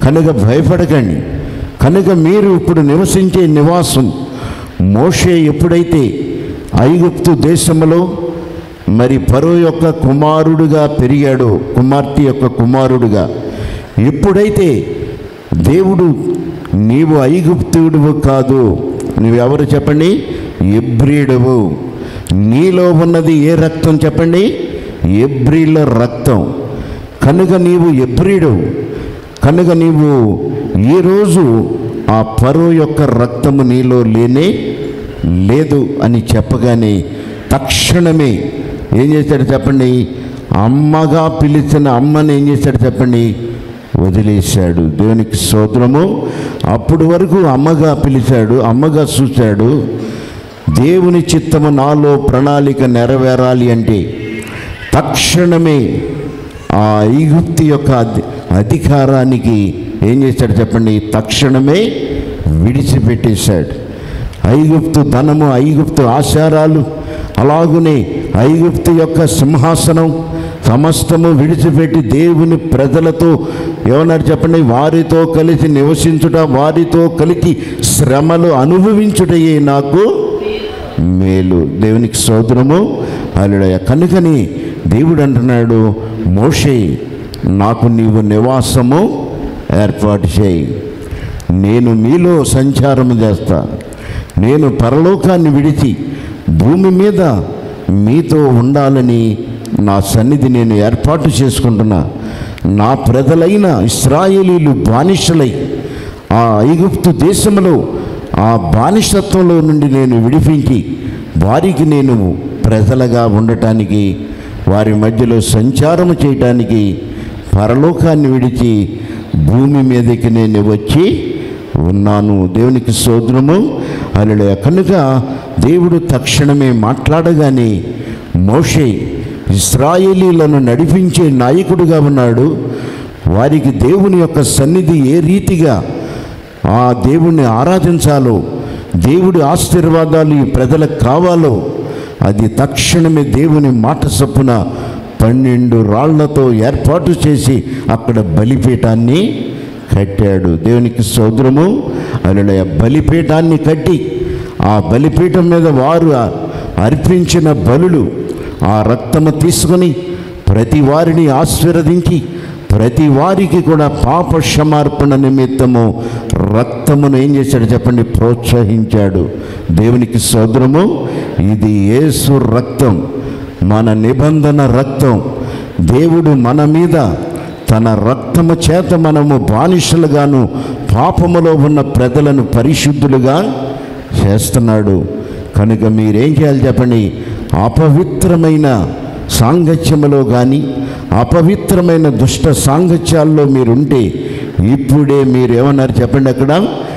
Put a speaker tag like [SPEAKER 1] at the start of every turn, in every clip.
[SPEAKER 1] కనుక భయపడకండి కనుక మీరు ఇప్పుడు నివసించే నివాసం మోషే ఎప్పుడైతే ఐగుప్తు దేశంలో మరి పరో యొక్క కుమారుడుగా పెరిగాడో కుమార్తె యొక్క కుమారుడుగా ఎప్పుడైతే దేవుడు నీవు ఐగుప్తుడువు కాదు నువ్వెవరు చెప్పండి ఎబ్రియుడువు నీలో ఉన్నది ఏ రక్తం చెప్పండి ఎబ్రిల రక్తం కనుక నీవు ఎబ్రియుడు కనుక నీవు ఈరోజు ఆ పరో యొక్క రక్తము నీలో లేనే లేదు అని చెప్పగానే తక్షణమే ఏం చేశాడు చెప్పండి అమ్మగా పిలిచిన అమ్మని ఏం చేశాడు చెప్పండి వదిలేశాడు దేవునికి సోదరము అప్పుడు వరకు అమ్మగా పిలిచాడు అమ్మగా చూశాడు దేవుని చిత్తము నాలో ప్రణాళిక నెరవేరాలి అంటే తక్షణమే ఆ ఐగుప్తి యొక్క అధి- అధికారానికి ఏం చేశాడు చెప్పండి తక్షణమే విడిచిపెట్టేశాడు ఐగుప్తు ధనము ఐగుప్తు ఆచారాలు అలాగునే ఐగుప్తు యొక్క సింహాసనం సమస్తము విడిచిపెట్టి దేవుని ప్రజలతో ఏమన్నారు చెప్పండి వారితో కలిసి నివసించుట వారితో కలిసి శ్రమలు అనుభవించుటయే నాకు మేలు దేవునికి సోదరము అల్లుడయ్య కనుకని దేవుడు అంటున్నాడు మోషే నాకు నీవు నివాసము ఏర్పాటు చేయి నేను మీలో సంచారం చేస్తా నేను పరలోకాన్ని విడిచి భూమి మీద మీతో ఉండాలని నా సన్నిధి నేను ఏర్పాటు చేసుకుంటున్నా నా ప్రజలైన ఇస్రాయేలీలు బానిసలై ఆ ఐగుప్తు దేశంలో ఆ బానిసత్వంలో నుండి నేను విడిపించి వారికి నేను ప్రజలుగా ఉండటానికి వారి మధ్యలో సంచారం చేయటానికి పరలోకాన్ని విడిచి భూమి మీదకి నేను వచ్చి ఉన్నాను దేవునికి సోదరము అలా కనుక దేవుడు తక్షణమే మాట్లాడగానే మోషే ఇస్రాయేలీలను నడిపించే నాయకుడిగా ఉన్నాడు వారికి దేవుని యొక్క సన్నిధి ఏ రీతిగా ఆ దేవుణ్ణి ఆరాధించాలో దేవుడి ఆశీర్వాదాలు ఈ ప్రజలకు కావాలో అది తక్షణమే దేవుని మాట చొప్పున పన్నెండు రాళ్లతో ఏర్పాటు చేసి అక్కడ బలిపీఠాన్ని కట్టాడు దేవునికి సోదరము అలా బలిపీఠాన్ని కట్టి ఆ బలిపీఠం మీద వారు అర్పించిన బలులు ఆ రక్తము తీసుకొని ప్రతి వారిని ఆశీర్వదించి ప్రతి వారికి కూడా పాప క్షమార్పణ నిమిత్తము రక్తమును ఏం చేశాడు చెప్పండి ప్రోత్సహించాడు దేవునికి సోదరము ఇది యేసు రక్తం మన నిబంధన రక్తం దేవుడు మన మీద తన రక్తము చేత మనము బానిసలుగాను పాపములో ఉన్న ప్రజలను పరిశుద్ధులుగా చేస్తున్నాడు కనుక మీరేం చేయాలి చెప్పండి అపవిత్రమైన సాంగత్యములో కానీ అపవిత్రమైన దుష్ట సాంగత్యాల్లో మీరుంటే ఇప్పుడే మీరు ఏమన్నారు చెప్పండి అక్కడ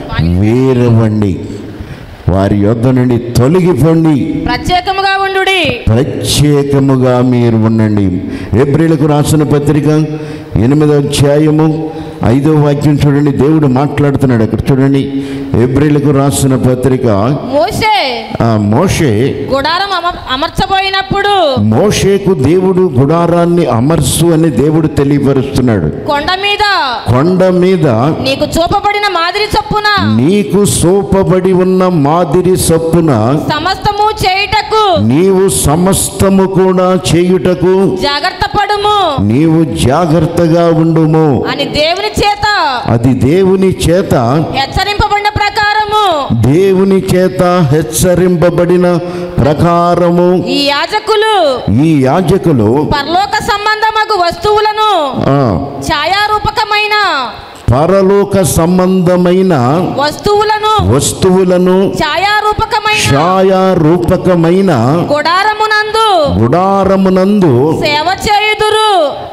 [SPEAKER 1] వేరవండి వారి యొద్ద నుండి తొలగిపోండి
[SPEAKER 2] ప్రత్యేకముగా ఉండుడి
[SPEAKER 1] ప్రత్యేకముగా మీరు ఉండండి ఏప్రిల్కు రాసిన పత్రిక ఎనిమిదో అధ్యాయము ఐదో వాక్యం చూడండి దేవుడు మాట్లాడుతున్నాడు అక్కడ చూడండి ఏప్రిల్కు రాసిన పత్రిక
[SPEAKER 2] మోసే
[SPEAKER 1] ఆ మోషే
[SPEAKER 2] గుడారం అమ- అమర్చబోయినప్పుడు
[SPEAKER 1] మోషేకు దేవుడు గుడారాన్ని అమర్సు అని దేవుడు తెలియపరుస్తున్నాడు
[SPEAKER 2] కొండ మీద
[SPEAKER 1] కొండ మీద
[SPEAKER 2] నీకు చూపబడిన మాదిరి చొప్పున
[SPEAKER 1] నీకు సోపబడి ఉన్న మాదిరి సొప్పున
[SPEAKER 2] సమస్తము చేయుటకు
[SPEAKER 1] నీవు సమస్తము కూడా చేయుటకు
[SPEAKER 2] జాగ్రత్త పడుము
[SPEAKER 1] నీవు జాగ్రత్తగా ఉండుము
[SPEAKER 2] అని దేవుని చేత
[SPEAKER 1] అది దేవుని చేత
[SPEAKER 2] హెచ్చరింపబడిన ప్రకారము
[SPEAKER 1] దేవుని చేత హెచ్చరింపబడిన ప్రకారము
[SPEAKER 2] ఈ యాజకులు
[SPEAKER 1] ఈ యాజకులు
[SPEAKER 2] పరలోక సంబంధమగు వస్తువులను
[SPEAKER 1] ఆ,
[SPEAKER 2] ఛాయారూపకమైన
[SPEAKER 1] పరలోక సంబంధమైన
[SPEAKER 2] వస్తువులను
[SPEAKER 1] వస్తువులను
[SPEAKER 2] ఛాయారూపకమైన
[SPEAKER 1] ఛాయారూపకమైన
[SPEAKER 2] గుడారమునందు
[SPEAKER 1] గుడారమునందు
[SPEAKER 2] సేవ చేయుదురు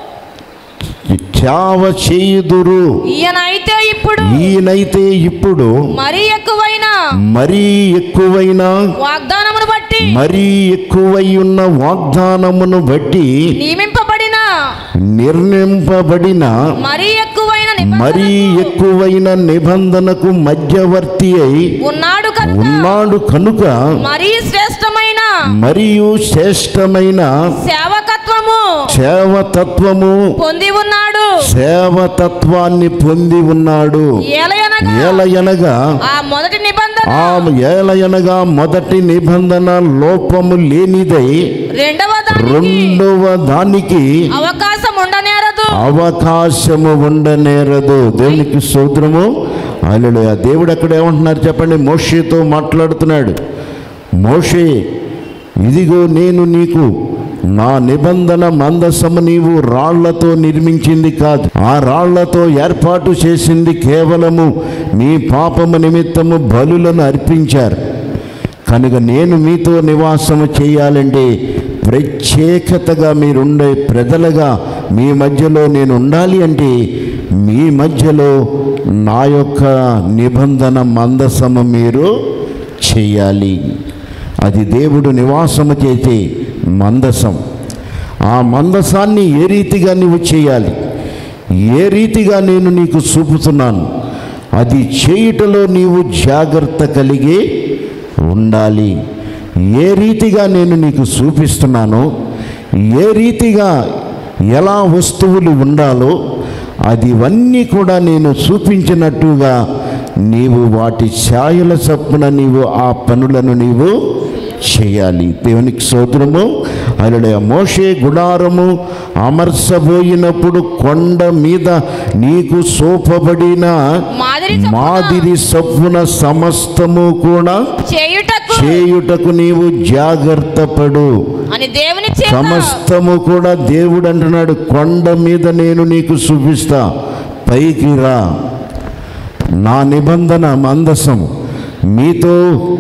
[SPEAKER 1] చావ చేయుదురు
[SPEAKER 2] ఈయనైతే ఇప్పుడు
[SPEAKER 1] ఈయనైతే ఇప్పుడు
[SPEAKER 2] మరీ ఎక్కువైన
[SPEAKER 1] మరీ ఎక్కువైన
[SPEAKER 2] వాగ్దానమును బట్టి
[SPEAKER 1] మరీ ఎక్కువై ఉన్న వాగ్దానమును బట్టి
[SPEAKER 2] నియమింపబడిన
[SPEAKER 1] నిర్ణయింపబడిన
[SPEAKER 2] మరీ ఎక్కువైన
[SPEAKER 1] మరీ
[SPEAKER 2] నిబంధనకు
[SPEAKER 1] ఎక్కువైన నిబంధనకు మధ్యవర్తి అయి
[SPEAKER 2] ఉన్నాడు కనుక
[SPEAKER 1] ఉన్నాడు కనుక
[SPEAKER 2] మరీ శ్రేష్టమైన
[SPEAKER 1] మరియు శ్రేష్టమైన
[SPEAKER 2] సేవకత్వము
[SPEAKER 1] సేవతత్వము
[SPEAKER 2] పొంది ఉన్నాడు
[SPEAKER 1] సేవతత్వాన్ని పొంది ఉన్నాడు
[SPEAKER 2] ఏలయనగా
[SPEAKER 1] ఏలయనగా
[SPEAKER 2] ఆ మొదటి నిబంధన
[SPEAKER 1] ఆ ఏలయనగా మొదటి నిబంధన లోపము లేనిదై
[SPEAKER 2] రెండవ దానికి
[SPEAKER 1] రెండవ దానికి
[SPEAKER 2] అవకాశం ఉండనేరదు
[SPEAKER 1] అవకాశము ఉండనేరదు దేవునికి సూత్రము అల్లుడు దేవుడు అక్కడ ఏమంటున్నారు చెప్పండి మోషేతో మాట్లాడుతున్నాడు మోషే ఇదిగో నేను నీకు నా నిబంధన మందసము నీవు రాళ్లతో నిర్మించింది కాదు ఆ రాళ్లతో ఏర్పాటు చేసింది కేవలము మీ పాపము నిమిత్తము బలులను అర్పించారు కనుక నేను మీతో నివాసము చేయాలంటే ప్రత్యేకతగా మీరుండే ప్రజలుగా మీ మధ్యలో నేను ఉండాలి అంటే మీ మధ్యలో నా యొక్క నిబంధన మందసము మీరు చేయాలి అది దేవుడు నివాసము చేసే మందసం ఆ మందసాన్ని ఏ రీతిగా నువ్వు చేయాలి ఏ రీతిగా నేను నీకు చూపుతున్నాను అది చేయుటలో నీవు జాగ్రత్త కలిగి ఉండాలి ఏ రీతిగా నేను నీకు చూపిస్తున్నానో ఏ రీతిగా ఎలా వస్తువులు ఉండాలో అది ఇవన్నీ కూడా నేను చూపించినట్టుగా నీవు వాటి ఛాయల చప్పున నీవు ఆ పనులను నీవు చేయాలి దేవునికి సోదరము అలా మోషే గుడారము అమర్చబోయినప్పుడు కొండ మీద నీకు సోపబడిన
[SPEAKER 2] మాదిరి చొప్పున
[SPEAKER 1] మాదిరి సప్పున సమస్తము కూడా
[SPEAKER 2] చేయుటకు
[SPEAKER 1] చేయుటకు నీవు జాగ్రత్త పడు
[SPEAKER 2] అని దేవుని చేత
[SPEAKER 1] సమస్తము కూడా దేవుడు అంటున్నాడు కొండ మీద నేను నీకు చూపిస్తా పైకి రా నా నిబంధన మందసము మీతో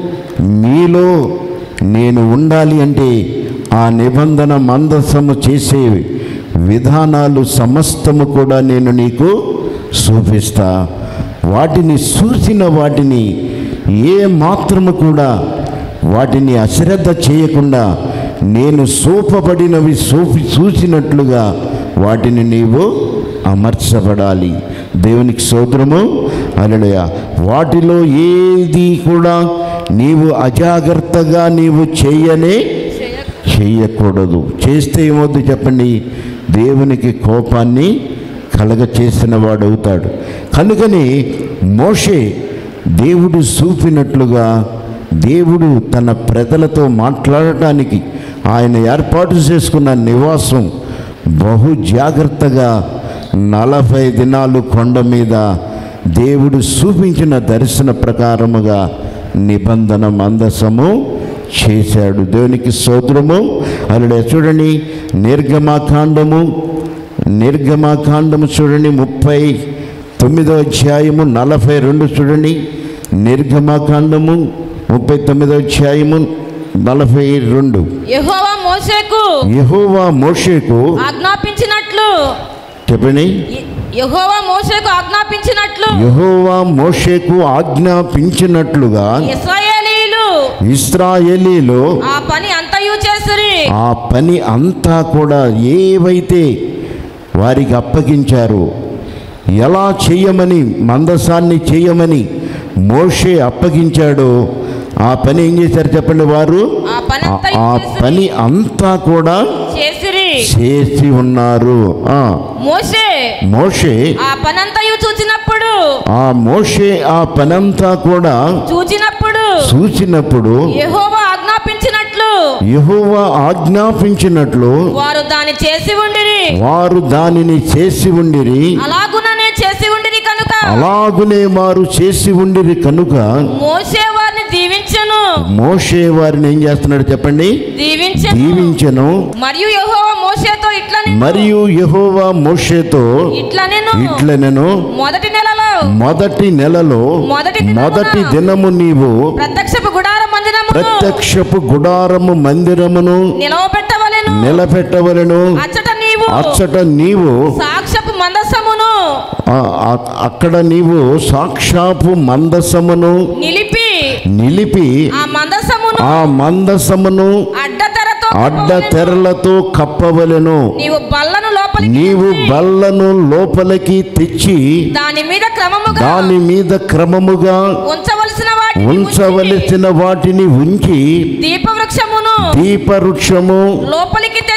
[SPEAKER 1] మీలో నేను ఉండాలి అంటే ఆ నిబంధన మందసము చేసే విధానాలు సమస్తము కూడా నేను నీకు చూపిస్తా వాటిని చూసిన వాటిని ఏ మాత్రము కూడా వాటిని అశ్రద్ధ చేయకుండా నేను సూపబడినవి సూపి చూసినట్లుగా వాటిని నీవు అమర్చబడాలి దేవునికి సోదరము అలడయ వాటిలో ఏది కూడా నీవు అజాగ్రత్తగా నీవు చేయనే చేయకూడదు చేస్తే ఏమవుద్ది చెప్పండి దేవునికి కోపాన్ని కలగ చేసిన వాడు అవుతాడు కనుకని మోషే దేవుడు చూపినట్లుగా దేవుడు తన ప్రజలతో మాట్లాడటానికి ఆయన ఏర్పాటు చేసుకున్న నివాసం బహు జాగ్రత్తగా నలభై దినాలు కొండ మీద దేవుడు చూపించిన దర్శన ప్రకారముగా నిబంధన మందసము చేశాడు దేవునికి సోదరము అలా చూడండి నిర్గమాకాండము నిర్గమాకాండము చూడండి ముప్పై తొమ్మిదో అధ్యాయము నలభై రెండు చూడండి నిర్గమాకాండము ముప్పై తొమ్మిదో అధ్యాయము నలభై రెండు
[SPEAKER 2] యెహోవా మోషేకు
[SPEAKER 1] యెహోవా మోషేకు
[SPEAKER 2] ఆజ్ఞాపించినట్లు
[SPEAKER 1] చెప్పండి
[SPEAKER 2] యె- యెహోవా మోషేకు ఆజ్ఞాపించినట్లు
[SPEAKER 1] యెహోవా మోషేకు ఆజ్ఞాపించినట్లుగా
[SPEAKER 2] ఇస్రాయేలీలు
[SPEAKER 1] ఇస్రాయేలీలో
[SPEAKER 2] ఆ పని అంతయు చేసిరి
[SPEAKER 1] ఆ పని అంతా కూడా ఏవైతే వారికి అప్పగించారో ఎలా చేయమని మందసాన్ని చేయమని మోషే అప్పగించాడో ఆ పని ఏం చేశారు చెప్పండి వారు
[SPEAKER 2] ఆ పని
[SPEAKER 1] ఆ-
[SPEAKER 2] అంతయు
[SPEAKER 1] ఆ
[SPEAKER 2] చేసిరి.
[SPEAKER 1] పని అంతా కూడా
[SPEAKER 2] చేసిరి
[SPEAKER 1] చేసి ఉన్నారు ఆ
[SPEAKER 2] మోషే
[SPEAKER 1] మోషే
[SPEAKER 2] ఆ పనంతయు చూచినప్పుడు
[SPEAKER 1] ఆ మోషే ఆ పనంతా కూడా
[SPEAKER 2] చూచినప్పుడు
[SPEAKER 1] చూసినప్పుడు
[SPEAKER 2] యెహోవా ఆజ్ఞాపించినట్లు
[SPEAKER 1] యెహోవా ఆజ్ఞాపించినట్లు
[SPEAKER 2] వారు దాన్ని చేసి ఉండిరి
[SPEAKER 1] వారు దానిని చేసి ఉండిరి
[SPEAKER 2] అలాగుననే చేసి ఉండిరి కనుక
[SPEAKER 1] అలాగునే వారు చేసి ఉండిరి కనుక
[SPEAKER 2] మోషే వారిని దీవించెను
[SPEAKER 1] మోషే వారిని ఏం చేస్తున్నాడు చెప్పండి
[SPEAKER 2] దీవించెను
[SPEAKER 1] దీవించను
[SPEAKER 2] మరియు యెహోవా మోషేతో ఇట్లని
[SPEAKER 1] మరియు యెహోవా మోషేతో
[SPEAKER 2] ఇట్లనెను
[SPEAKER 1] ఇట్లనెను
[SPEAKER 2] మొదటి నెలలో
[SPEAKER 1] మొదటి నెలలో
[SPEAKER 2] మొదటి దినమున
[SPEAKER 1] మొదటి దినము నీవు
[SPEAKER 2] ప్రత్యక్షపు గుడార మందిరమును
[SPEAKER 1] ప్రత్యక్షపు గుడారము మందిరమును
[SPEAKER 2] నిలవబెట్టవలెను
[SPEAKER 1] నిలబెట్టవలను
[SPEAKER 2] అచ్చట నీవు
[SPEAKER 1] అచ్చట నీవు
[SPEAKER 2] సాక్ష్యపు మందసమును
[SPEAKER 1] ఆ- ఆ- అక్కడ నీవు సాక్షాపు మందసమును
[SPEAKER 2] నిలిపి
[SPEAKER 1] నిలిపి
[SPEAKER 2] ఆ మందసమును
[SPEAKER 1] ఆ మందసమును
[SPEAKER 2] అడ్డతెరతో
[SPEAKER 1] అడ్డ
[SPEAKER 2] కప్పవలెను.
[SPEAKER 1] తెరలతో కప్పవలెను
[SPEAKER 2] నీవు బల్లను లోపలికి
[SPEAKER 1] నీవు
[SPEAKER 2] తెచ్చి,
[SPEAKER 1] బల్లను లోపలికి తెచ్చి
[SPEAKER 2] దాని మీద క్రమముగా
[SPEAKER 1] దాని మీద క్రమముగా
[SPEAKER 2] ఉంచవలసిన వాటిని ఉంచి,
[SPEAKER 1] ఉంచవలసిన వాటిని ఉంచి
[SPEAKER 2] దీపవృక్షమును
[SPEAKER 1] దీపవృక్షము
[SPEAKER 2] లోపలికి తెచ్చి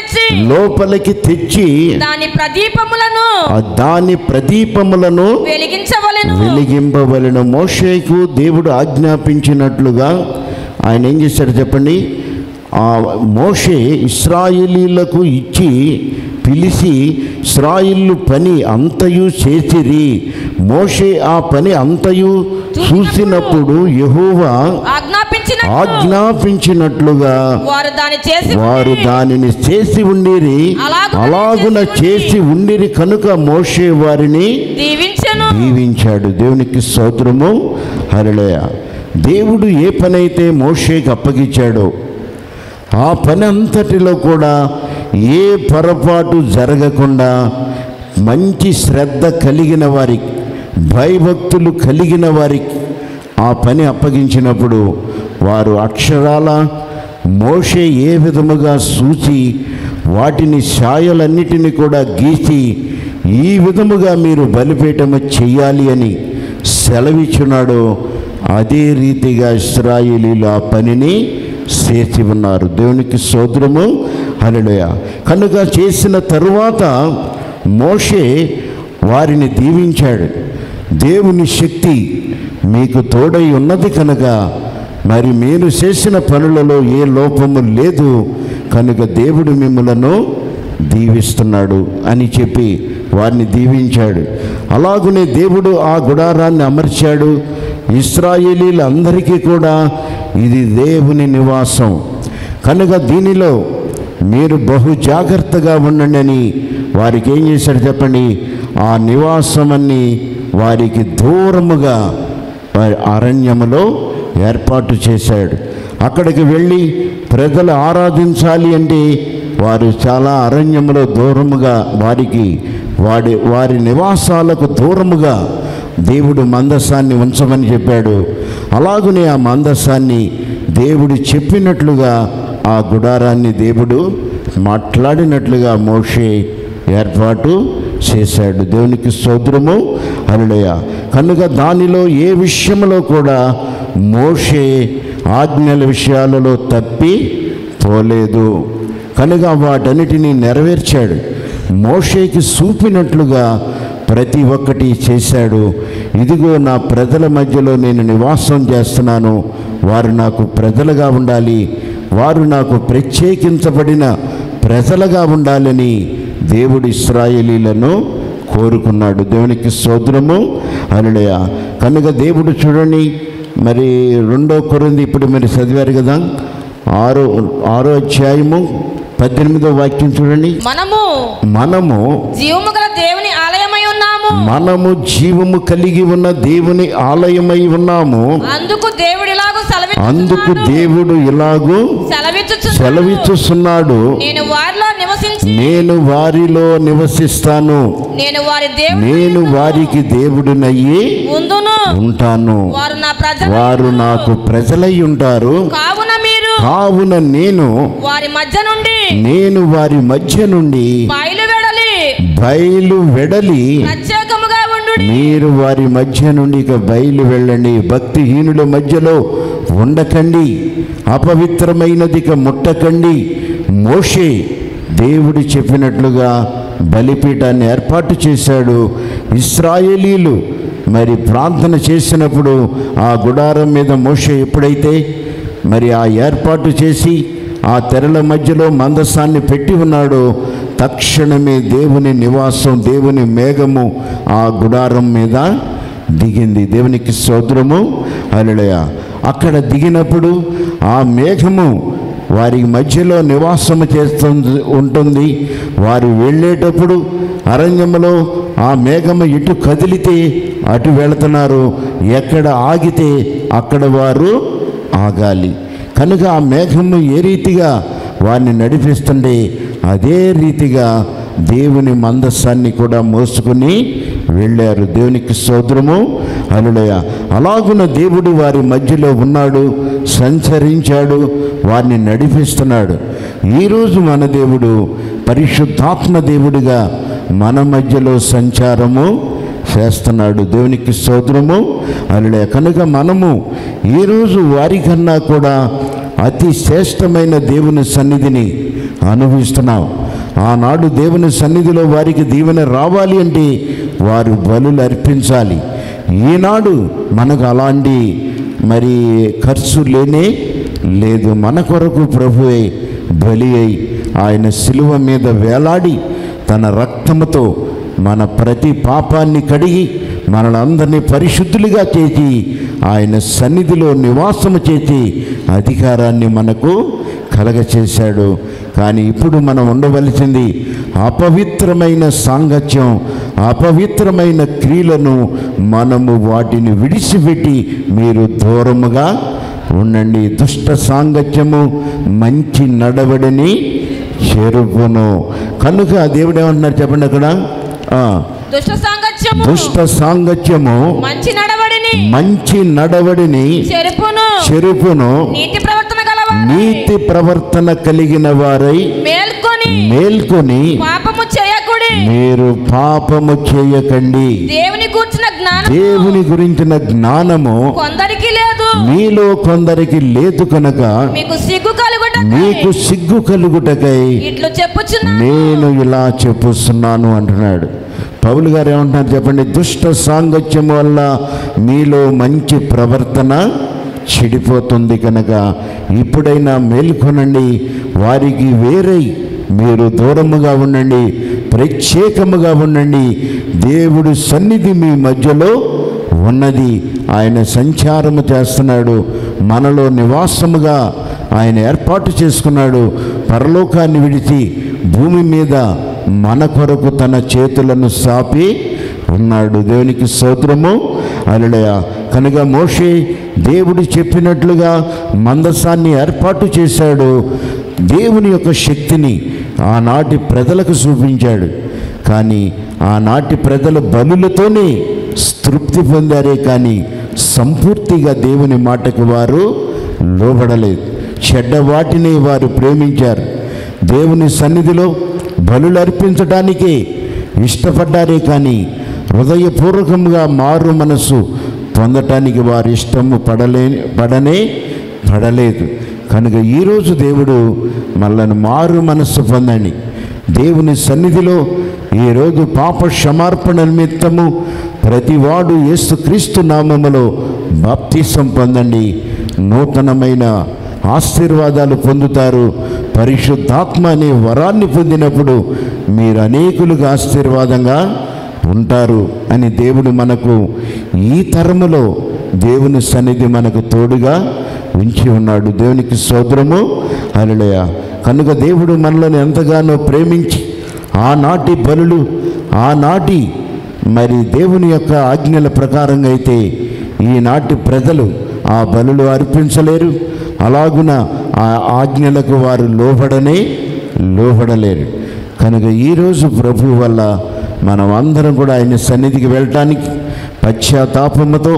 [SPEAKER 2] తెచ్చి
[SPEAKER 1] లోపలికి తెచ్చి
[SPEAKER 2] దాని ప్రదీపములను
[SPEAKER 1] ఆ దాని ప్రదీపములను
[SPEAKER 2] వెలిగించవలెను
[SPEAKER 1] వెలిగింపవలెను మోషేకు దేవుడు ఆజ్ఞాపించినట్లుగా ఆయన ఏం చేశాడు చెప్పండి ఆ మోషే ఇస్రాయేలీలకు ఇచ్చి పిలిచి ఇస్రాయిల్లు పని అంతయు చేసిరి మోషే ఆ పని అంతయు చూసినప్పుడు యెహోవా
[SPEAKER 2] ఆజ్ఞాపించిన
[SPEAKER 1] ఆజ్ఞాపించినట్లుగా
[SPEAKER 2] వారు దాన్ని చేసి
[SPEAKER 1] వారు దానిని చేసి ఉండిరి
[SPEAKER 2] అలాగున
[SPEAKER 1] అలాగున చేసి ఉండిరి కనుక మోషే వారిని
[SPEAKER 2] దీవించెను
[SPEAKER 1] దీవించాడు దేవునికి స్తోత్రము హరళయ దేవుడు ఏ పని అయితే మోషేకి అప్పగించాడో ఆ పని అంతటిలో కూడా ఏ పొరపాటు జరగకుండా మంచి శ్రద్ధ కలిగిన వారికి భయభక్తులు కలిగిన వారికి ఆ పని అప్పగించినప్పుడు వారు అక్షరాల మోషే ఏ విధముగా సూచి వాటిని ఛాయలన్నిటిని కూడా గీసి ఈ విధముగా మీరు బలిపీఠము చెయ్యాలి అని సెలవిచ్చున్నాడో అదే రీతిగా ఇస్రాయేలీలు ఆ పనిని చేసి ఉన్నారు దేవునికి సోదరము హల్లెలూయ కనుక చేసిన తరువాత మోషే వారిని దీవించాడు దేవుని శక్తి మీకు తోడై ఉన్నది కనుక మరి మీరు చేసిన పనులలో ఏ లోపము లేదు కనుక దేవుడు మిమ్మలను దీవిస్తున్నాడు అని చెప్పి వారిని దీవించాడు అలాగునే దేవుడు ఆ గుడారాన్ని అమర్చాడు ఇస్రాయేలీలందరికీ కూడా ఇది దేవుని నివాసం కనుక దీనిలో మీరు బహు జాగ్రత్తగా ఉండండి అని వారికి ఏం చేశాడు చెప్పండి ఆ నివాసమని వారికి దూరముగా వారి అరణ్యములో ఏర్పాటు చేశాడు అక్కడికి వెళ్ళి ప్రజలు ఆరాధించాలి అంటే వారు చాలా అరణ్యములో దూరముగా వారికి వాడి వారి నివాసాలకు దూరముగా దేవుడు మందసాన్ని ఉంచమని చెప్పాడు అలాగనే ఆ మందసాన్ని దేవుడు చెప్పినట్లుగా ఆ గుడారాన్ని దేవుడు మాట్లాడినట్లుగా మోషే ఏర్పాటు చేశాడు దేవునికి స్తోత్రము హల్లెలూయా కనుక దానిలో ఏ విషయంలో కూడా మోషే ఆజ్ఞల విషయాలలో తప్పి పోలేదు కనుక వాటన్నిటినీ నెరవేర్చాడు మోషేకి చూపినట్లుగా ప్రతి ఒక్కటి చేశాడు ఇదిగో నా ప్రజల మధ్యలో నేను నివాసం చేస్తున్నాను వారు నాకు ప్రజలుగా ఉండాలి వారు నాకు ప్రత్యేకించబడిన ప్రజలుగా ఉండాలని దేవుడు ఇస్రాయేలీలను కోరుకున్నాడు దేవునికి సోదరము అలడయ కనుక దేవుడు చూడండి మరి రెండో కొరింది ఇప్పుడు మీరు చదివారు కదా ఆరో ఆరో అధ్యాయము పద్దెనిమిదో వాక్యం చూడండి
[SPEAKER 2] మనము
[SPEAKER 1] మనము
[SPEAKER 2] జీవము గల దేవుని ఆలయమై ఉన్నాము
[SPEAKER 1] మనము జీవము కలిగి ఉన్న దేవుని ఆలయమై ఉన్నాము
[SPEAKER 2] అందుకు దేవుడు ఇలాగూ
[SPEAKER 1] అందుకు
[SPEAKER 2] సెలవిచ్చుచున్నాడు.
[SPEAKER 1] దేవుడు ఇలాగూ
[SPEAKER 2] సెలవిచ్చుచున్నాడు.
[SPEAKER 1] సెలవిచ్చుస్తున్నాడు
[SPEAKER 2] నేను వారిలో నివసించి
[SPEAKER 1] నేను వారిలో నివసిస్తాను
[SPEAKER 2] నేను వారి దేవుడు
[SPEAKER 1] నేను వారికి దేవుడినయ్యి
[SPEAKER 2] ఉందును
[SPEAKER 1] ఉంటాను
[SPEAKER 2] వారు నా ప్రజలు
[SPEAKER 1] వారు నాకు ప్రజలై ఉంటారు
[SPEAKER 2] కావున మీరు
[SPEAKER 1] కావున నేను
[SPEAKER 2] వారి మధ్య నుండి
[SPEAKER 1] నేను వారి మధ్య నుండి
[SPEAKER 2] బయలు వెడలి
[SPEAKER 1] బయలు వెడలి
[SPEAKER 2] ప్రత్యేకముగా ఉండు
[SPEAKER 1] మీరు వారి మధ్య నుండి ఇక బయలు వెళ్ళండి భక్తిహీనుల మధ్యలో ఉండకండి అపవిత్రమైనది ఇక ముట్టకండి మోషే దేవుడు చెప్పినట్లుగా బలిపీఠాన్ని ఏర్పాటు చేశాడు ఇస్రాయేలీలు మరి ప్రార్థన చేసినప్పుడు ఆ గుడారం మీద మోషే ఎప్పుడైతే మరి ఆ ఏర్పాటు చేసి ఆ తెరల మధ్యలో మందసాన్ని పెట్టి ఉన్నాడు తక్షణమే దేవుని నివాసం దేవుని మేఘము ఆ గుడారం మీద దిగింది దేవునికి స్తోత్రము అలడయ అక్కడ దిగినప్పుడు ఆ మేఘము వారి మధ్యలో నివాసము చేస్తుంది ఉంటుంది వారు వెళ్ళేటప్పుడు అరణ్యములో ఆ మేఘము ఇటు కదిలితే అటు వెళుతున్నారు ఎక్కడ ఆగితే అక్కడ వారు ఆగాలి కనుక ఆ మేఘము ఏ రీతిగా వారిని నడిపిస్తుండే అదే రీతిగా దేవుని మందస్సాన్ని కూడా మోసుకుని వెళ్ళారు దేవునికి సోదరము అనులయ అలాగున దేవుడు వారి మధ్యలో ఉన్నాడు సంచరించాడు వారిని నడిపిస్తున్నాడు ఈరోజు మన దేవుడు పరిశుద్ధాత్మ దేవుడిగా మన మధ్యలో సంచారము చేస్తున్నాడు దేవునికి స్తోత్రము అలలే కనుక మనము ఈరోజు వారికన్నా కూడా అతి శ్రేష్టమైన దేవుని సన్నిధిని అనుభవిస్తున్నావు ఆనాడు దేవుని సన్నిధిలో వారికి దీవెన రావాలి అంటే వారు బలులు అర్పించాలి ఈనాడు మనకు అలాంటి మరి ఖర్చు లేనే లేదు మన కొరకు ప్రభువే బలి అయి ఆయన శిలువ మీద వేలాడి తన రక్తముతో మన ప్రతి పాపాన్ని కడిగి మనలందరినీ పరిశుద్ధులుగా చేసి ఆయన సన్నిధిలో నివాసము చేసి అధికారాన్ని మనకు కలగచేశాడు కానీ ఇప్పుడు మనం ఉండవలసింది అపవిత్రమైన సాంగత్యం అపవిత్రమైన క్రియలను మనము వాటిని విడిచిపెట్టి మీరు దూరముగా ఉండండి దుష్ట సాంగత్యము మంచి నడవడిని చెరుపును కనుక దేవుడు ఏమంటున్నారు చెప్పండి అక్కడ ఆ,
[SPEAKER 2] దుష్ట సాంగత్యము
[SPEAKER 1] దుష్ట సాంగత్యము
[SPEAKER 2] మంచి నడవడిని
[SPEAKER 1] మంచి నడవడిని
[SPEAKER 2] చెరుపును
[SPEAKER 1] చెరుపును
[SPEAKER 2] నీతి ప్రవర్తన గలవారు
[SPEAKER 1] నీతి ప్రవర్తన కలిగిన వారై
[SPEAKER 2] మేల్కొని
[SPEAKER 1] మేల్కొని
[SPEAKER 2] పాపము చేయకుడి
[SPEAKER 1] మీరు పాపము చేయకండి
[SPEAKER 2] దేవుని కూర్చిన జ్ఞానం
[SPEAKER 1] దేవుని గురించిన జ్ఞానము
[SPEAKER 2] కొందరికి లేదు
[SPEAKER 1] మీలో కొందరికి లేదు కనుక
[SPEAKER 2] మీకు సిగ్గు కలుగుట
[SPEAKER 1] మీకు సిగ్గు కలుగుటకై
[SPEAKER 2] ఇట్లు చెప్పుచున్నా
[SPEAKER 1] నేను ఇలా చెప్పుస్తున్నాను అంటున్నాడు పౌలు గారు ఏమంటున్నారు చెప్పండి దుష్ట సాంగత్యం వల్ల మీలో మంచి ప్రవర్తన చెడిపోతుంది కనుక ఇప్పుడైనా మేల్కొనండి వారికి వేరై మీరు దూరముగా ఉండండి ప్రత్యేకముగా ఉండండి దేవుడు సన్నిధి మీ మధ్యలో ఉన్నది ఆయన సంచారము చేస్తున్నాడు మనలో నివాసముగా ఆయన ఏర్పాటు చేసుకున్నాడు పరలోకాన్ని విడిచి భూమి మీద మన కొరకు తన చేతులను సాపి ఉన్నాడు దేవునికి స్తోత్రము అలడయ కనుక మోషే దేవుడు చెప్పినట్లుగా మందసాన్ని ఏర్పాటు చేశాడు దేవుని యొక్క శక్తిని ఆనాటి ప్రజలకు చూపించాడు కానీ ఆనాటి ప్రజల బలులతోనే తృప్తి పొందారే కానీ సంపూర్తిగా దేవుని మాటకు వారు లోబడలేదు చెడ్డ వాటిని వారు ప్రేమించారు దేవుని సన్నిధిలో బలులు అర్పించడానికే ఇష్టపడ్డారే కానీ హృదయపూర్వకంగా మారు మనసు పొందటానికి వారి ఇష్టము పడలే పడనే పడలేదు కనుక ఈరోజు దేవుడు మనల్ని మారు మనస్సు పొందండి దేవుని సన్నిధిలో ఈరోజు పాప క్షమార్పణ నిమిత్తము ప్రతివాడు యేసుక్రీస్తు నామములో బాప్తీసం పొందండి నూతనమైన ఆశీర్వాదాలు పొందుతారు పరిశుద్ధాత్మ అనే వరాన్ని పొందినప్పుడు మీరు అనేకులుగా ఆశీర్వాదంగా ఉంటారు అని దేవుడు మనకు ఈ తరములో దేవుని సన్నిధి మనకు తోడుగా ఉంచి ఉన్నాడు దేవునికి సోదరము అలలయ కనుక దేవుడు మనలను ఎంతగానో ప్రేమించి ఆనాటి బలులు ఆనాటి మరి దేవుని యొక్క ఆజ్ఞల ప్రకారంగా అయితే ఈనాటి ప్రజలు ఆ బలులు అర్పించలేరు అలాగున ఆ ఆజ్ఞలకు వారు లోబడనే లోబడలేరు కనుక ఈరోజు ప్రభు వల్ల మనం అందరం కూడా ఆయన సన్నిధికి వెళ్ళటానికి పశ్చాత్తాపముతో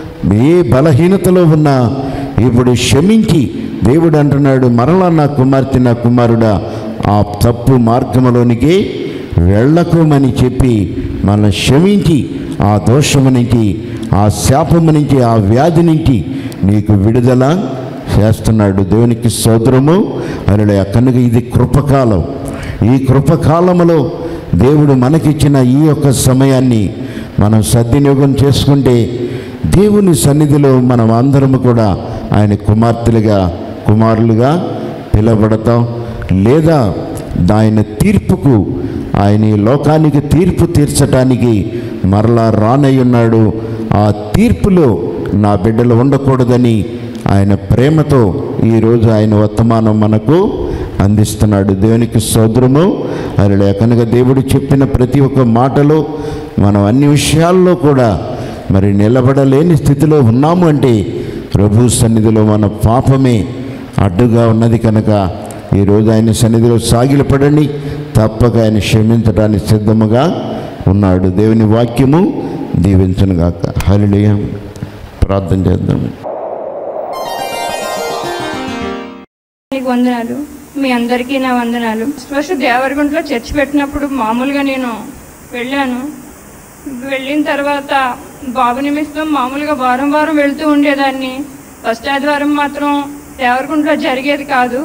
[SPEAKER 1] ఏ బలహీనతలో ఉన్నా ఇప్పుడు క్షమించి దేవుడు అంటున్నాడు మరలా నా కుమార్తె నా కుమారుడా ఆ తప్పు మార్గంలోనికి వెళ్ళకుమని చెప్పి మన క్షమించి ఆ దోషము నుంచి ఆ శాపము నుంచి ఆ వ్యాధి నుంచి నీకు విడుదల చేస్తున్నాడు దేవునికి సోదరము అలా కనుక ఇది కృపకాలం ఈ కృపకాలములో దేవుడు మనకిచ్చిన ఈ యొక్క సమయాన్ని మనం సద్వినియోగం చేసుకుంటే దేవుని సన్నిధిలో మనం అందరము కూడా ఆయన కుమార్తెలుగా కుమారులుగా పిలబడతాం లేదా ఆయన తీర్పుకు ఆయన ఈ లోకానికి తీర్పు తీర్చటానికి మరలా రానై ఉన్నాడు ఆ తీర్పులో నా బిడ్డలు ఉండకూడదని ఆయన ప్రేమతో ఈరోజు ఆయన వర్తమానం మనకు అందిస్తున్నాడు దేవునికి సోదరము అలా కనుక దేవుడు చెప్పిన ప్రతి ఒక్క మాటలో మనం అన్ని విషయాల్లో కూడా మరి నిలబడలేని స్థితిలో ఉన్నాము అంటే ప్రభు సన్నిధిలో మన పాపమే అడ్డుగా ఉన్నది కనుక ఈరోజు ఆయన సన్నిధిలో సాగిలపడండి తప్పక ఆయన క్షమించడానికి సిద్ధముగా ఉన్నాడు దేవుని వాక్యము దీవించనుగాక హరిళయ ప్రార్థన చేద్దాం
[SPEAKER 3] మీకు వందనాలు మీ అందరికీ నా వందనాలు ఫస్ట్ దేవరగుంటలో చర్చ్ పెట్టినప్పుడు మామూలుగా నేను వెళ్ళాను వెళ్ళిన తర్వాత బాబు నిమిత్తం మామూలుగా వారం వారం వెళ్తూ ఉండేదాన్ని ఫస్ట్ ఆదివారం మాత్రం దేవరగుంటలో జరిగేది కాదు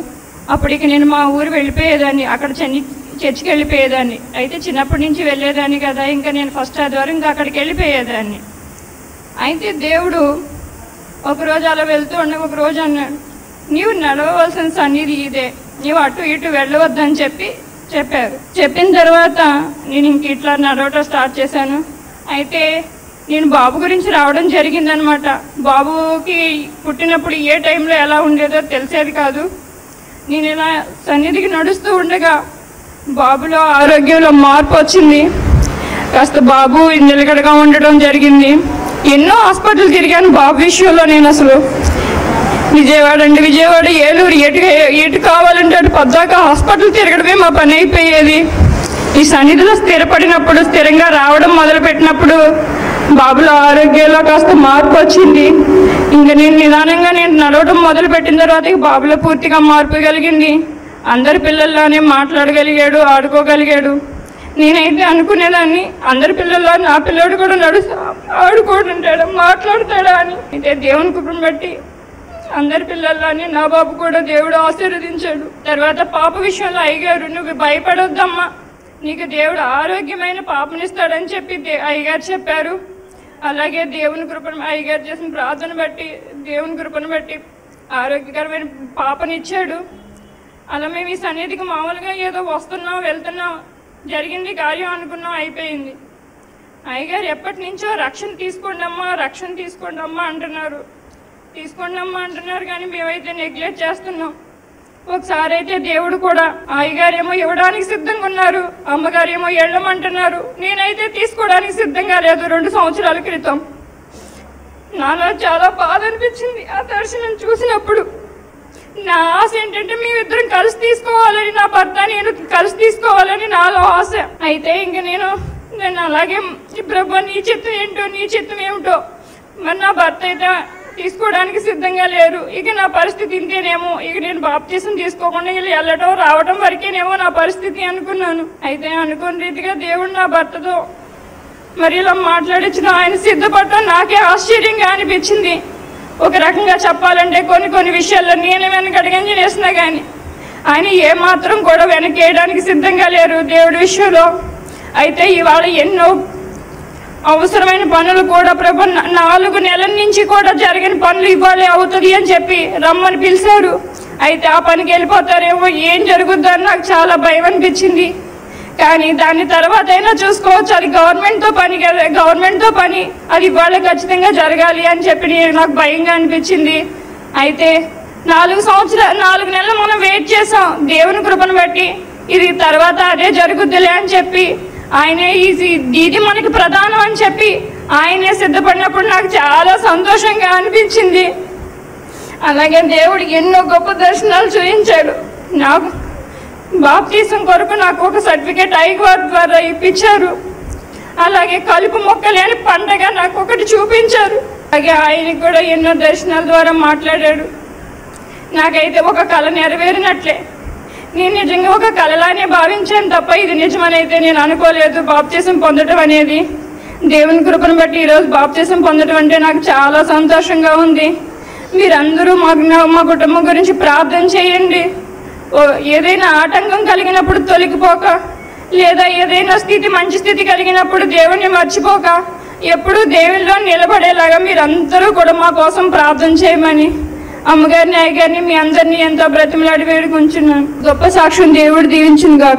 [SPEAKER 3] అప్పటికి నేను మా ఊరు వెళ్ళిపోయేదాన్ని అక్కడ చెన్ని చర్చికి వెళ్ళిపోయేదాన్ని అయితే చిన్నప్పటి నుంచి వెళ్ళేదాన్ని కదా ఇంకా నేను ఫస్ట్ ఆదివారం ఇంకా అక్కడికి వెళ్ళిపోయేదాన్ని అయితే దేవుడు ఒకరోజు అలా వెళ్తూ ఉండగా ఒక రోజు అన్నాడు నీవు నడవవలసిన సన్నిధి ఇదే నీవు అటు ఇటు వెళ్ళవద్దని చెప్పి చెప్పారు చెప్పిన తర్వాత నేను ఇంక ఇట్లా నడవటం స్టార్ట్ చేశాను అయితే నేను బాబు గురించి రావడం జరిగిందనమాట బాబుకి పుట్టినప్పుడు ఏ టైంలో ఎలా ఉండేదో తెలిసేది కాదు నేను ఇలా సన్నిధికి నడుస్తూ ఉండగా బాబులో ఆరోగ్యంలో మార్పు వచ్చింది కాస్త బాబు నిలకడగా ఉండడం జరిగింది ఎన్నో హాస్పిటల్ తిరిగాను బాబు విషయంలో నేను అసలు విజయవాడ అండి విజయవాడ ఏలూరు ఎటు ఎటు కావాలంటే అటు పద్దాక హాస్పిటల్ తిరగడమే మా పని అయిపోయేది ఈ సన్నిధిలో స్థిరపడినప్పుడు స్థిరంగా రావడం మొదలుపెట్టినప్పుడు బాబులో ఆరోగ్యంలో కాస్త మార్పు వచ్చింది ఇంకా నేను నిదానంగా నేను నడవడం మొదలు పెట్టిన తర్వాత ఇక బాబులో పూర్తిగా మార్పు కలిగింది అందరి పిల్లల్లానే మాట్లాడగలిగాడు ఆడుకోగలిగాడు నేనైతే అనుకునేదాన్ని అందరి పిల్లల్లో నా పిల్లోడు కూడా నడు ఆడుకుంటుంటాడా మాట్లాడతాడా అని అయితే దేవుని కృపను బట్టి అందరి పిల్లల్లానే నా బాబు కూడా దేవుడు ఆశీర్వదించాడు తర్వాత పాప విషయంలో అయ్యగారు నువ్వు భయపడొద్దమ్మా నీకు దేవుడు ఆరోగ్యమైన పాపనిస్తాడని చెప్పి దే- అయ్యగారు చెప్పారు అలాగే దేవుని కృపను అయ్యగారు చేసిన ప్రార్థన బట్టి దేవుని కృపను బట్టి ఆరోగ్యకరమైన పాపనిచ్చాడు అలా మేము ఈ సన్నిధికి మామూలుగా ఏదో వస్తున్నాం వెళ్తున్నాం జరిగింది కార్యం అనుకున్నాం అయిపోయింది అయ్యగారు ఎప్పటి నుంచో రక్షణ తీసుకోండి అమ్మా రక్షణ తీసుకోండి అమ్మా అంటున్నారు తీసుకోండి అమ్మా అంటున్నారు కానీ మేమైతే నెగ్లెక్ట్ చేస్తున్నాం ఒకసారి అయితే దేవుడు కూడా అయ్యగారేమో ఇవ్వడానికి సిద్ధంగా ఉన్నారు అమ్మగారేమో వెళ్ళమంటున్నారు నేనైతే తీసుకోవడానికి సిద్ధంగా లేదు రెండు సంవత్సరాల క్రితం నాలో చాలా బాధ అనిపించింది ఆ దర్శనం చూసినప్పుడు నా ఆశ ఏంటంటే మేమిద్దరం కలిసి తీసుకోవాలని నా భర్త నేను కలిసి తీసుకోవాలని నాలో ఆశ అయితే ఇంక నేను నేను అలాగే "ఈ ప్రభు నీ చిత్తం ఏంటో నీ చిత్తం ఏమిటో మరి నా భర్త అయితే తీసుకోవడానికి సిద్ధంగా లేరు ఇక నా పరిస్థితి ఇంతేనేమో ఇక నేను బాప్తీసం తీసుకోకుండా వీళ్ళు వెళ్ళటం రావటం వరకేనేమో నా పరిస్థితి అనుకున్నాను అయితే అనుకున్న రీతిగా దేవుడు నా భర్తతో మరి ఇలా మాట్లాడించిన ఆయన సిద్ధపడటం నాకే ఆశ్చర్యంగా అనిపించింది ఒక రకంగా చెప్పాలంటే కొన్ని కొన్ని విషయాల్లో నేను వెనకడగంజి చేసినా కానీ ఆయన ఏమాత్రం కూడా వెనకేయడానికి సిద్ధంగా లేరు దేవుడి విషయంలో అయితే ఇవాళ ఎన్నో అవసరమైన పనులు కూడా ప్రభు నా- నాలుగు నెలల నుంచి కూడా జరిగిన పనులు ఇవ్వాలి అవుతుంది అని చెప్పి రమ్మని పిలిచారు అయితే ఆ పనికి వెళ్ళిపోతారేమో ఏం జరుగుద్దని నాకు చాలా భయం అనిపించింది కానీ దాని తర్వాత అయినా చూసుకోవచ్చు అది గవర్నమెంట్తో పని కదా గవర్నమెంట్తో పని అది ఇవాళ ఖచ్చితంగా జరగాలి అని చెప్పి నేను- నాకు భయంగా అనిపించింది అయితే నాలుగు సంవత్సరాలు నాలుగు నెలలు మనం వెయిట్ చేసాం దేవుని కృపను బట్టి ఇది తర్వాత అదే జరుగుద్దిలే అని చెప్పి ఆయనే ఇది ఇది మనకి ప్రధానం అని చెప్పి ఆయనే సిద్ధపడినప్పుడు నాకు చాలా సంతోషంగా అనిపించింది అలాగే దేవుడు ఎన్నో గొప్ప దర్శనాలు చూపించాడు నాకు బాప్తీసం కొరకు నాకు ఒక సర్టిఫికేట్ ఐగోర్ ద్వారా ఇప్పించారు అలాగే కలుపు మొక్కలేని పండగ నాకు ఒకటి చూపించారు అలాగే ఆయనకి కూడా ఎన్నో దర్శనాల ద్వారా మాట్లాడాడు నాకైతే ఒక కళ నెరవేరినట్లే నేను నిజంగా ఒక కళలానే భావించాను తప్ప ఇది నిజమనైతే నేను అనుకోలేదు బాప్తీసం పొందడం అనేది దేవుని కృపను బట్టి ఈరోజు బాప్తీసం పొందడం అంటే నాకు చాలా సంతోషంగా ఉంది మీరందరూ మా నా- మా కుటుంబం గురించి ప్రార్థన చేయండి ఓ ఏదైనా ఆటంకం కలిగినప్పుడు తొలగిపోక లేదా ఏదైనా స్థితి మంచి స్థితి కలిగినప్పుడు దేవుణ్ణి మర్చిపోక ఎప్పుడూ దేవుల్లో నిలబడేలాగా మీరందరూ కూడా మా కోసం ప్రార్థన చేయమని అమ్మగారిని అయ్యగారిని మీ అందరినీ ఎంతో బ్రతిమలాడి వేడుకుంటున్నాను గొప్ప సాక్ష్యం దేవుడు దీవించును గాక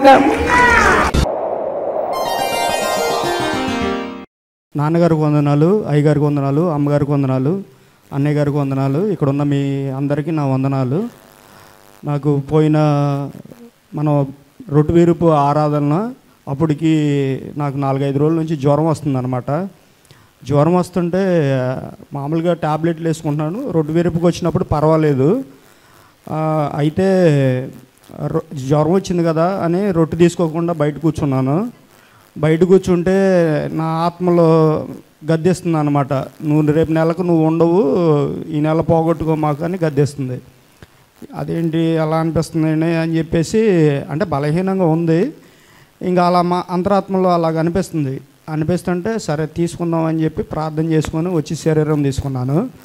[SPEAKER 4] నాన్నగారికి వందనాలు అయ్యగారికి వందనాలు అమ్మగారికి వందనాలు అన్నయ్య గారికి వందనాలు ఇక్కడ ఉన్న మీ అందరికీ నా వందనాలు నాకు పోయిన మనం రొట్టు వీరుపు ఆరాధన అప్పటికి నాకు నాలుగైదు రోజుల నుంచి జ్వరం వస్తుందన్నమాట జ్వరం వస్తుంటే మామూలుగా ట్యాబ్లెట్లు వేసుకుంటున్నాను రొట్టు వీరుపుకి వచ్చినప్పుడు పర్వాలేదు ఆ, అయితే రొ- జ్వరం వచ్చింది కదా అని రొట్టె తీసుకోకుండా బయట కూర్చున్నాను బయట కూర్చుంటే నా ఆత్మలో గద్దెస్తుంది అనమాట నువ్వు రేపు నెలకు నువ్వు ఉండవు ఈ నెల పోగొట్టుకో మాకు అని గద్దెస్తుంది అదేంటి అలా అనిపిస్తుంది అని చెప్పేసి అంటే బలహీనంగా ఉంది ఇంకా అలా మా అంతరాత్మలో అలాగ అనిపిస్తుంది అనిపిస్తుంటే సరే తీసుకుందాం అని చెప్పి ప్రార్థన చేసుకొని వచ్చి శరీరం తీసుకున్నాను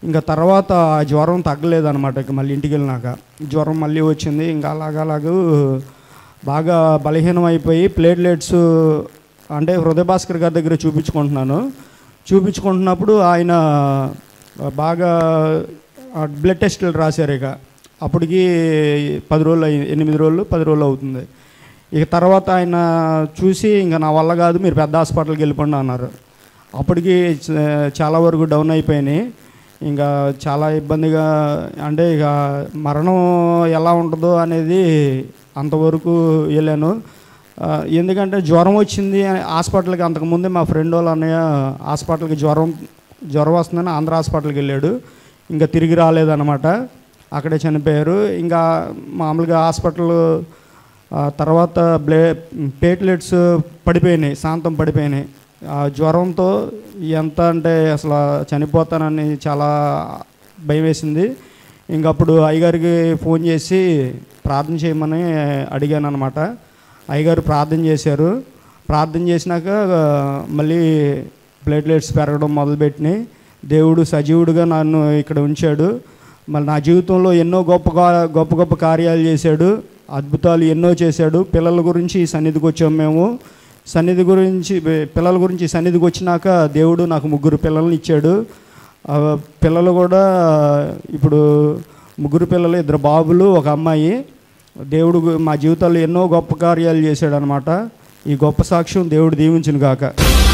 [SPEAKER 4] ఇంకా తర్వాత ఆ జ్వరం తగ్గలేదన్నమాట ఇక మళ్ళీ ఇంటికి వెళ్ళినాక జ్వరం మళ్ళీ వచ్చింది ఇంకా అలాగలాగూ బాగా బలహీనం అయిపోయి ప్లేట్లెట్స్ అంటే హృదయ భాస్కర్ గారి దగ్గర చూపించుకుంటున్నాను చూపించుకుంటున్నప్పుడు ఆయన బాగా బ్లడ్ టెస్టులు రాశారు ఇక అప్పటికి పది రోజులు అయ్యి ఎనిమిది రోజులు పది రోజులు అవుతుంది ఇక తర్వాత ఆయన చూసి ఇంకా నా వల్ల కాదు మీరు పెద్ద హాస్పిటల్కి వెళ్ళిపోండి అన్నారు అప్పటికి చ- చాలా వరకు డౌన్ అయిపోయినాయి ఇంకా చాలా ఇబ్బందిగా అంటే ఇక మరణం ఎలా ఉంటుందో అనేది అంతవరకు వెళ్ళాను ఆ, ఎందుకంటే జ్వరం వచ్చింది అని హాస్పిటల్కి అంతకుముందే మా ఫ్రెండ్ వాళ్ళ అన్నయ్య హాస్పిటల్కి జ్వరం జ్వరం వస్తుందని ఆంధ్ర హాస్పిటల్కి వెళ్ళాడు ఇంకా తిరిగి రాలేదన్నమాట అక్కడే చనిపోయారు ఇంకా మామూలుగా హాస్పిటల్ ఆ తర్వాత బ్లే ప్లేట్లెట్స్ పడిపోయినాయి శాంతం పడిపోయినాయి ఆ జ్వరంతో ఎంత అంటే అసలు చనిపోతానని చాలా భయం వేసింది ఇంక అప్పుడు అయ్యగారికి ఫోన్ చేసి ప్రార్థన చేయమని అడిగాను అనమాట అయ్యగారు ప్రార్థన చేశారు ప్రార్థన చేసినాక ఆ, మళ్ళీ ప్లేట్లెట్స్ పెరగడం మొదలుపెట్టినాయి దేవుడు సజీవుడుగా నన్ను ఇక్కడ ఉంచాడు మళ్ళీ నా జీవితంలో ఎన్నో గొప్ప కా- గొప్ప గొప్ప కార్యాలు చేశాడు అద్భుతాలు ఎన్నో చేశాడు పిల్లల గురించి ఈ సన్నిధికి వచ్చాము మేము సన్నిధి గురించి పిల్లల గురించి ఈ సన్నిధికి వచ్చినాక దేవుడు నాకు ముగ్గురు పిల్లల్ని ఇచ్చాడు ఆ పిల్లలు కూడా ఇప్పుడు ముగ్గురు పిల్లలు ఇద్దరు బాబులు ఒక అమ్మాయి దేవుడు మా జీవితాల్లో ఎన్నో గొప్ప కార్యాలు చేశాడు అనమాట ఈ గొప్ప సాక్ష్యం దేవుడు దీవించును గాక